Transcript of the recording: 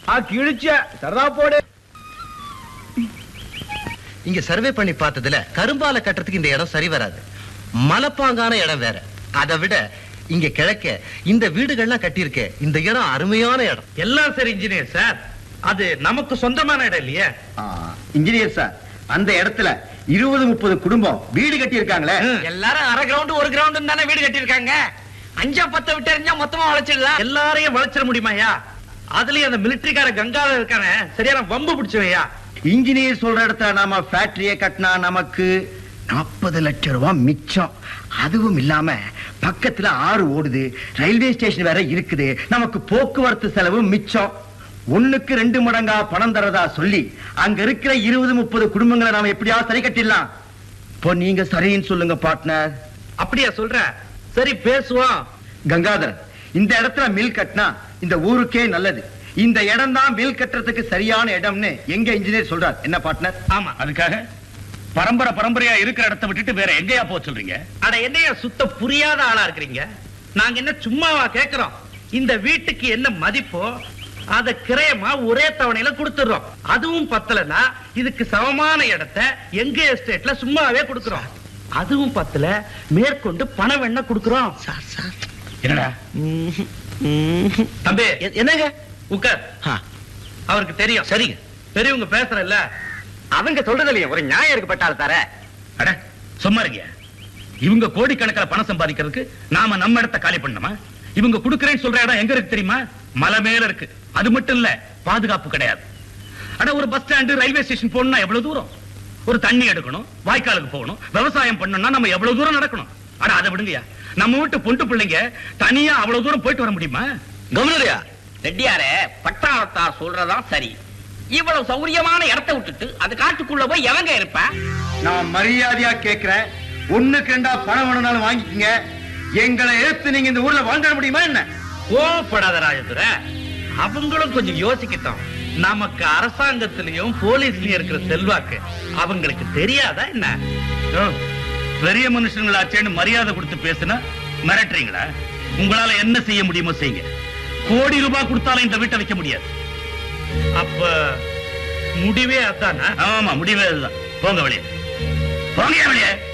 ஆ கிழிச்ச சரதா போடு இங்க சர்வே பண்ணி பார்த்ததுல கரும்பால கட்டுறதுக்கு இந்த இடம் சரி வராது மலைப்பாங்கான இடம் வேற அதை விட இங்க கிழக்க இந்த வீடுகள்லாம் கட்டியிருக்க இந்த இடம் அருமையான இடம் எல்லாம் சரி இன்ஜினியர் சார் அது நமக்கு சொந்தமான இடம் இல்லையே இன்ஜினியர் சார் அந்த இடத்துல இருபது முப்பது குடும்பம் வீடு கட்டி இருக்காங்களே எல்லாரும் அரை கிரவுண்ட் ஒரு கிரவுண்ட் தானே வீடு கட்டியிருக்காங்க அஞ்சா பத்த விட்டு எறிஞ்சா மொத்தமா வளைச்சிடலாம் எல்லாரையும் வளைச்சிட முடியுமாயா அதுலயும் அந்த மிலிட்டரிக்கார கங்கால இருக்கானே சரியான வம்பு பிடிச்சவையா இன்ஜினியர் சொல்ற இடத்துல நாம ஃபேக்டரியை கட்டினா நமக்கு நாற்பது லட்சம் ரூபாய் மிச்சம் அதுவும் இல்லாம பக்கத்துல ஆறு ஓடுது ரயில்வே ஸ்டேஷன் வேற இருக்குது நமக்கு போக்குவரத்து செலவு மிச்சம் ஒண்ணுக்கு ரெண்டு மடங்கா பணம் தரதா சொல்லி அங்க இருக்கிற இருபது முப்பது குடும்பங்களை நாம எப்படியாவது சரி கட்டிடலாம் இப்போ நீங்க சரின்னு சொல்லுங்க பார்ட்னர் அப்படியா சொல்ற சரி பேசுவோம் கங்காதரன் இந்த இடத்துல மில் கட்டினா இந்த ஊருக்கே நல்லது இந்த இடம் தான் மில் கட்டுறதுக்கு சரியான இடம்னு எங்க இன்ஜினியர் சொல்றார் என்ன பார்ட்னர் ஆமா அதுக்காக பரம்பரை பரம்பரையா இருக்கிற இடத்தை விட்டுட்டு வேற எங்கேயா போக சொல்றீங்க அட என்னையா சுத்த புரியாத ஆளா இருக்கிறீங்க நாங்க என்ன சும்மாவா கேக்குறோம் இந்த வீட்டுக்கு என்ன மதிப்போ அத கிரயமா ஒரே தவணையில கொடுத்துடுறோம் அதுவும் பத்தலனா இதுக்கு சமமான இடத்தை எங்க எஸ்டேட்ல சும்மாவே கொடுக்கிறோம் அதுவும் பத்தல மேற்கொண்டு பணம் வேணா கொடுக்கிறோம் என்னடா தம்பி என்னங்க உட்கார் ஆ, அவருக்கு தெரியும் சரிங்க பெரியவங்க பேசுறல்ல அவங்க சொல்றதுலயே ஒரு நியாயம் இருக்கு பட்டால் தர அட சும்மா இருங்க இவங்க கோடிக்கணக்கில் பணம் சம்பாதிக்கிறதுக்கு நாம நம்ம இடத்தை காலி பண்ணணுமா இவங்க குடுக்கறேன்னு சொல்ற இடம் எங்க இருக்கு தெரியுமா மலை மேல இருக்கு அது மட்டும் இல்ல பாதுகாப்பு கிடையாது அட ஒரு பஸ் ஸ்டாண்டு ரயில்வே ஸ்டேஷன் போகணும்னா எவ்வளவு தூரம் ஒரு தண்ணி எடுக்கணும் வாய்க்காலுக்கு போகணும் விவசாயம் பண்ணணும்னா நம்ம எவ்வளவு தூரம் நடக்கணும் அட அதை விடுங்கயா நம்ம வீட்டு பொண்டு பிள்ளைங்க தனியா அவ்வளவு தூரம் போயிட்டு வர முடியுமா கவனியா ரெட்டியாரே பட்டாளத்தார் சொல்றதான் சரி இவ்வளவு சௌரியமான இடத்தை விட்டுட்டு அது காட்டுக்குள்ள போய் எவங்க இருப்ப நான் மரியாதையா கேக்குறேன் ஒண்ணுக்கு ரெண்டா பணம் வேணும்னாலும் வாங்கிக்கங்க எங்களை எடுத்து நீங்க இந்த ஊர்ல வாழ்ந்துட முடியுமா என்ன கோவப்படாத ராஜதுரை அவங்களும் கொஞ்சம் யோசிக்கட்டும் நமக்கு அரசாங்கத்திலயும் போலீஸ்லயும் இருக்கிற செல்வாக்கு அவங்களுக்கு தெரியாதா என்ன யோ, பெரிய மனுஷங்களாச்சேன்னு மரியாதை கொடுத்து பேசுனா மிரட்டுறீங்களா உங்களால என்ன செய்ய முடியுமோ செய்யுங்க கோடி ரூபாய் கொடுத்தாலும் இந்த வீட்டை வைக்க முடியாது அப்ப முடிவே அதானா ஆமா முடிவே அதுதான் போங்க வெளியே போங்க வெளியே